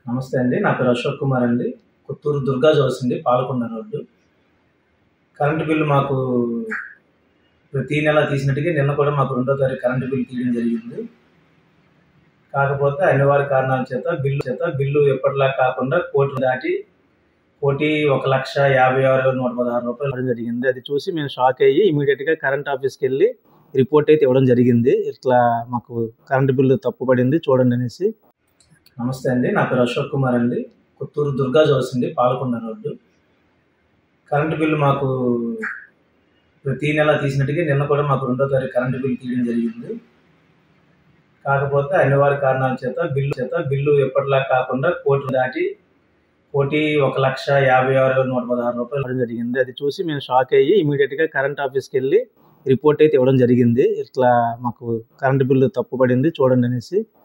నమస్తే అండి నా పేరు అశోక్ కుమార్ అండి కొత్తూరు దుర్గా జోస్ అండి పాలకొండ రోడ్డు కరెంటు బిల్లు మాకు ప్రతి నెల తీసినట్టుగా నిన్న కూడా మాకు రెండో తారీఖు కరెంటు బిల్లు తీయడం జరిగింది కాకపోతే అనివార్య కారణాల చేత బిల్లు చేత బిల్లు ఎప్పటిలా కాకుండా కోటి దాటి కోటి ఒక లక్ష యాభై ఆరు వేల నూట పదహారు రూపాయలు ఇవ్వడం జరిగింది అది చూసి మేము షాక్ అయ్యి ఇమీడియట్గా కరెంట్ ఆఫీస్కి వెళ్ళి రిపోర్ట్ అయితే ఇవ్వడం జరిగింది ఇట్లా మాకు కరెంటు బిల్లు తప్పు పడింది చూడండి అనేసి నమస్తే అండి నా పేరు అశోక్ కుమార్ అండి కొత్తూరు దుర్గా జోస్ అండి పాలకొండ రోడ్డు కరెంటు బిల్లు మాకు ప్రతి నెల తీసినట్టుగా నిన్న కూడా మాకు రెండో తారీఖు కరెంటు బిల్లు తీయడం జరిగింది కాకపోతే అనివార్య కారణాల చేత బిల్లు చేత బిల్లు ఎప్పటిలా కాకుండా కోటి దాటి కోటి ఒక లక్ష యాభై ఆరు వేల నూట పదహారు రూపాయలు ఇవ్వడం జరిగింది అది చూసి మేము షాక్ అయ్యి ఇమీడియట్గా కరెంట్ ఆఫీస్కి వెళ్ళి రిపోర్ట్ అయితే ఇవ్వడం జరిగింది ఇట్లా మాకు కరెంటు బిల్లు తప్పు పడింది చూడండి అనేసి